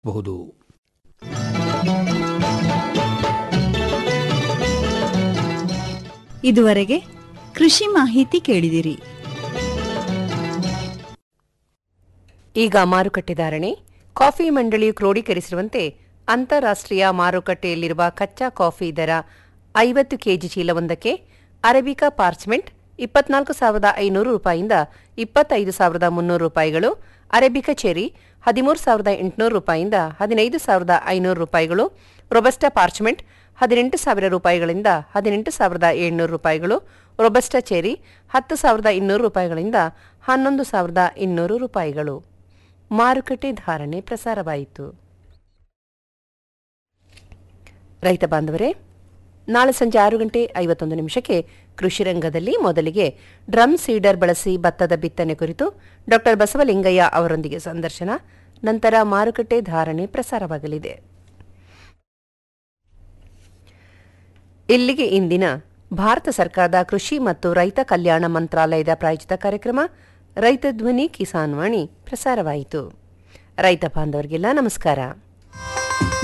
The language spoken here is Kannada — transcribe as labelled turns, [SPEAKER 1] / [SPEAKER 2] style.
[SPEAKER 1] ಬಹುದು
[SPEAKER 2] ಇದುವರೆಗೆ ಕೃಷಿ ಮಾಹಿತಿ ಕೇಳಿದಿರಿ
[SPEAKER 3] ಈಗ ಮಾರುಕಟ್ಟೆ ಧಾರಣೆ ಕಾಫಿ ಮಂಡಳಿಯು ಕ್ರೋಢೀಕರಿಸಿರುವಂತೆ ಅಂತಾರಾಷ್ಟ್ರೀಯ ಮಾರುಕಟ್ಟೆಯಲ್ಲಿರುವ ಕಚ್ಚಾ ಕಾಫಿ ದರ ಐವತ್ತು ಕೆಜಿ ಚೀಲವೊಂದಕ್ಕೆ ಅರೇಬಿಕಾ ಪಾರ್ಚ್ಮೆಂಟ್ ಇಪ್ಪತ್ನಾಲ್ಕು ಸಾವಿರದ ಐನೂರು ರೂಪಾಯಿಯಿಂದ ಇಪ್ಪತ್ತೈದು ಸಾವಿರದ ಮುನ್ನೂರು ರೂಪಾಯಿಗಳು ಅರೇಬಿಕಾ ಚೆರಿ ಹದಿಮೂರು ಸಾವಿರದ ಎಂಟುನೂರು ರೂಪಾಯಿಯಿಂದ ಹದಿನೈದು ಸಾವಿರದ ಐನೂರು ರೂಪಾಯಿಗಳು ರೊಬಸ್ಟಾ ಪಾರ್ಚ್ಮೆಂಟ್ ಹದಿನೆಂಟು ಸಾವಿರ ರೂಪಾಯಿಗಳಿಂದ ಹದಿನೆಂಟು ಸಾವಿರದ ಏಳ್ನೂರು ರೂಪಾಯಿಗಳು ರೊಬಸ್ಟಾ ಚೆರಿ ಹತ್ತು ಸಾವಿರದ ಇನ್ನೂರು ರೂಪಾಯಿಗಳಿಂದ ಹನ್ನೊಂದು ಸಾವಿರದ ಇನ್ನೂರು ರೂಪಾಯಿಗಳು ಮಾರುಕಟ್ಟೆ ಧಾರಣೆ ಪ್ರಸಾರವಾಯಿತು ರೈತ ಬಾಂಧವರೇ ನಾಳೆ ಸಂಜೆ ಆರು ಗಂಟೆ ಐವತ್ತೊಂದು ನಿಮಿಷಕ್ಕೆ ಕೃಷಿ ರಂಗದಲ್ಲಿ ಮೊದಲಿಗೆ ಡ್ರಮ್ ಸೀಡರ್ ಬಳಸಿ ಭತ್ತದ ಬಿತ್ತನೆ ಕುರಿತು ಡಾ ಬಸವಲಿಂಗಯ್ಯ ಅವರೊಂದಿಗೆ ಸಂದರ್ಶನ ನಂತರ ಮಾರುಕಟ್ಟೆ ಧಾರಣೆ ಪ್ರಸಾರವಾಗಲಿದೆ ಇಲ್ಲಿಗೆ ಇಂದಿನ ಭಾರತ ಸರ್ಕಾರದ ಕೃಷಿ ಮತ್ತು ರೈತ ಕಲ್ಯಾಣ ಮಂತ್ರಾಲಯದ ಪ್ರಾಯೋಜಿತ ಕಾರ್ಯಕ್ರಮ ರೈತ ಧ್ವನಿ ಕಿಸಾನ್ ವಾಣಿ ಪ್ರಸಾರವಾಯಿತು ರೈತ ಬಾಂಧವರಿಗೆಲ್ಲ ನಮಸ್ಕಾರ